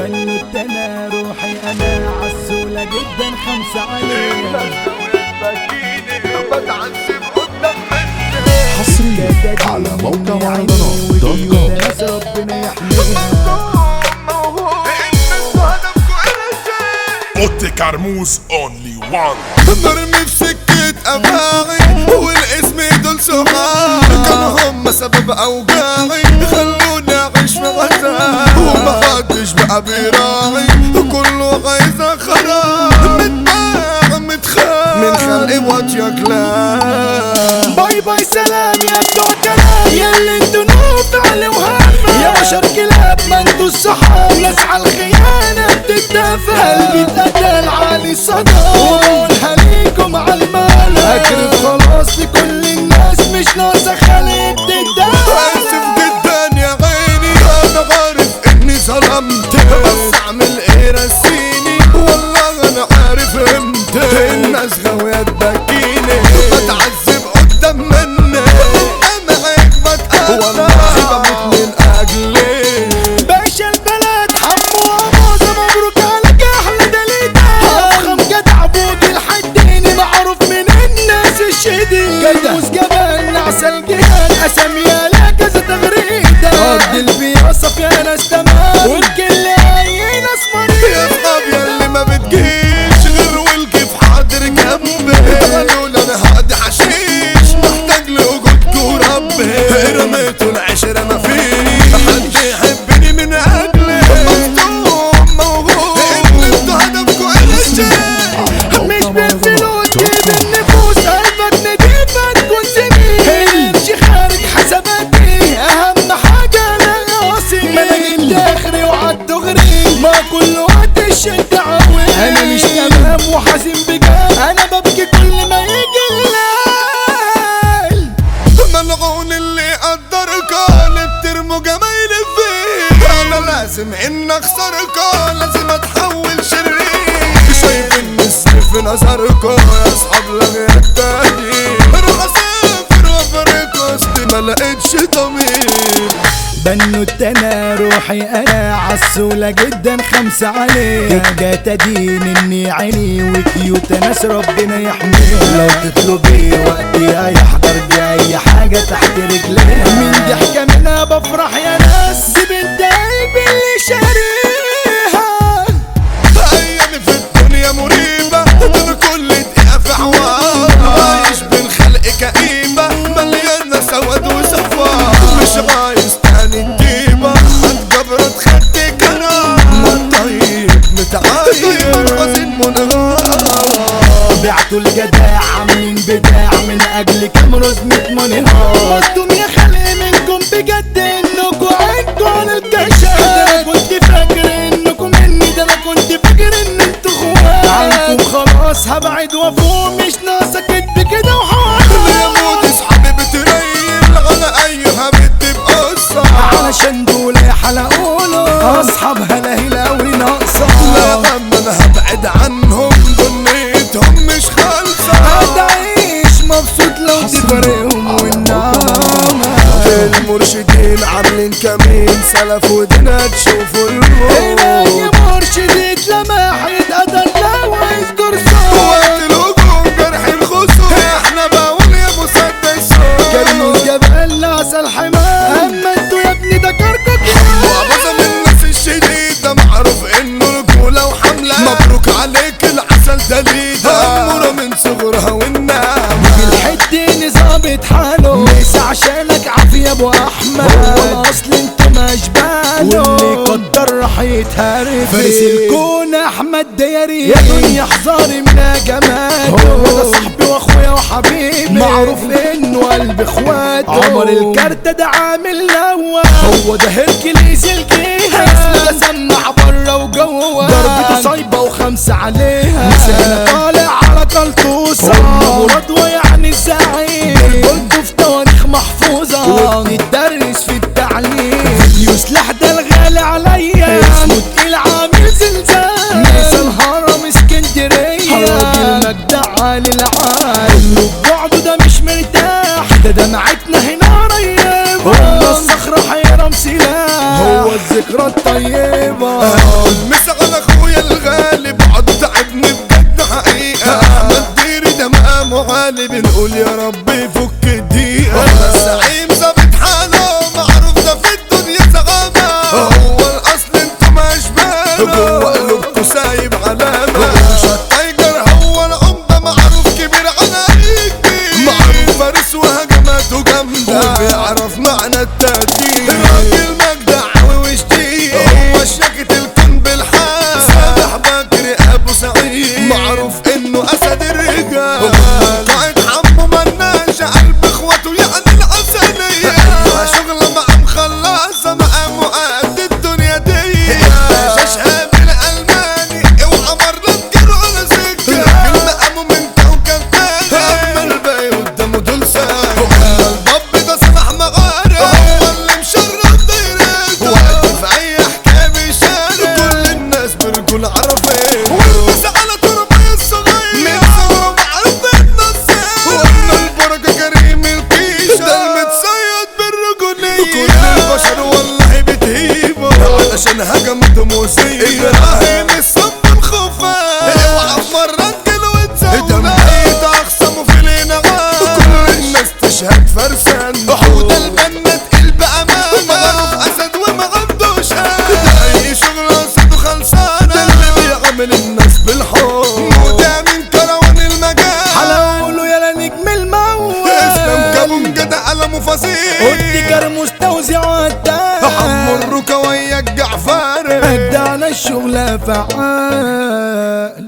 بنوت انا روحي انا عسولة جدا خمسة عليها بتعذب قدام مني حصريا على موقع مهرجانات دوت كوم ناس ربنا يحميها اوتي كرموز اونلي وان مرمي في سكة أباغي والاسم دول صحابي كانوا هم سبب أوجاعي خلوني أعيش في غزال وما حدش بقى بيراعي كله عايز خراب متباع متخان من خلق وجهك لا باي باي سلام يا بتوع كلام يا اللي انتوا نوب فعل وهم يا بشر كلاب ما انتوا الصحاب ناس على الخيانة بتتدافع قلبي اتقتل عالي الصدى وبقولها ليكم على المال اكرم خلاص لكل الناس مش ناقصة خالد تتدافع آسف جدا يا عيني أنا عارف إني ظلمت بس أعمل إيه رسيني والله أنا عارف إمتى الناس غاوية تبكيني بتعذب قدام مني قدام عيب بتقطع والله بموت من أجلي باشا البلد حمو وموزة مبروك عليك احلى دليل افخم جدع بوك الحديني معروف من الناس الشديد جلوس جبل عسل جهاد اسامي لك كذا تغريدة قد البياصة يا ناس تمام والكل اي ناس يا مريض اصحاب ياللي ما بتجيش غير والكيف حاضر جنبي قالوا لي انا هقضي حشيش محتاج لوجودكوا ربي رميتوا العشرة ما فيش حد يحبني من اجلي مفتوح موجود انتوا هدفكوا الشيء مش بالفلوس دي بالنفوس قلبك نضيف تكون زميل امشي خارج حساباتي اهم حاجة انا راسي ما انا جبت اخري وعد دغري ما كل وقت الشد عاوي انا مش تمام وحزين بجد انا ببكي كل ما يجي الليل ملعون اللي قدركوا اللي بترموا جمايلي فيه انا لازم ان اخسركوا لازم اتحول شرير شايف ان السيف في نظركوا يا اصحاب لغي التاني روح اسافر وافرق وسط ما لقيتش ضمير بنوت انا روحي انا عسولة جدا خمسة عليه جات ادين اني عيني وكيوت ناس ربنا يحميها لو تطلبي وقتي هيحضر دي اي حاجة تحت رجليها من ضحكة منها بفرح يا ناس دي بنت قلبي اللي شاريها ايامي في الدنيا مريبة دول كل دقيقة في حوار عايش بالخلق كئيبة مليانة سواد وصفار مش عايز تاني الديبة هتجبرت خدك انا طيب متعايب حزين منغار بعتوا الجداع عاملين بداع من اجل كام رزمة منهار مصدوم يا خلق منكم بجد انكم عندكم على الكشف ده انا كنت فاكر انكم مني ده انا كنت فاكر ان انتوا اخوات عنكم خلاص هبعد وافوق مش ناقصه كدب كده يا وحوار مود اصحابي بتريل على ايها بنت بقصة علشان دول حلقوله اصحاب هلاهي قوي ناقصه لا هم انا هبعد عنهم دنيتهم مش خالصة هتعيش مبسوط لو تفرقهم والنعمة المرشدين عاملين كمين سلف ودنا تشوفوا هنا الموت يا مرشد اتلمح يتقدر لو يذكر صوت وقت الهجوم جرح الخصوم احنا بقول يا مسدس كريم جبل عسل حمام اما انتوا يا ابني ده كركك وعبظم الناس الشديد ده معروف انه رجولة وحملة مبروك عليك العسل دليدة أمورة من صغرها والنعمة الحتة ظابط حاله ميس عشانك عافية ابو احمد هو الاصل انت مش باله واللي قدر راح يتهرب فارس الكون احمد دياري يا دنيا احذري من جماله هو ده صاحبي واخويا وحبيبي معروف انه قلب اخوات عمر الكارتة ده عامل لوا هو ده هركليز الجيهة اسمه ده سمع بره وجوه ضربته صايبة وخمسة عليها مسكنا طالع على كلطوسة مراد ويعني الزعيم قلته في تواريخ محفوظة وبنتدرس في التعليم يسلح ده الغالي عليا اسمه تقيل عامل زلزال ناس الهرم اسكندرية راجل مجدع عالي العال بعده ده مش مرتاح ده دمعتنا هنا قريب هو الصخرة حيرم سلاح هو الذكرى الطيبة مس على اخويا الغالي بعد تعبني بجد حقيقة احمد ديري ده مقامه عالي بنقول يا رب يفك الدقيقة الزعيم ظابط حاله معروف ده في الدنيا زغامة هو الاصل انتوا ما اشباله جوه قلوبكوا سايب علامة مش التايجر هو العمدة معروف كبير على اي كبير معروف فارس وهجماته جامدة وبيعرف معنى التهديد راجل مجدع وشديد هو الشاكت الكون بالحال سامح بكري ابو سعيد معروف انه اسد الرجال قائد حمو مناش قلب اخوته يعني العسلية ايوه شغلة مع مخلصة مع مؤد الدنيا دي الباشا شهاب الالماني اوعى مرة تجيله على سكة راجل مقامه من كوكب تاني اما الباقي قدامه دول ساعة الباب ده صلاح مغارب هو اللي مشرف دايرته واقف في اي حكاية بيشارك كل الناس برجول عرفين والبس على تربية الصغير من صغره معروف النصير وابن البركة كريم الكيشة ده المتصيد بالرجولية كل البشر والله بتهيبه علشان هجمت موسيقى ابراهيم الصب الخفاف اوعى في مرة تجيله وتزود دمعيت اخصمه في الانعام كل الناس تشهد فرسان حوض البنا تقيل بأمان معروف اسد وما عندوش اي شغل قصده خلصان ده اللي بيعمل الناس بالحب وده من كروان المجال حلاوله يا نجم الموت اسلام كابون جدع قلمه فصيح قد كرموس توزيع حمو الدار الركا وياك جعفر ادعنا الشغل فعال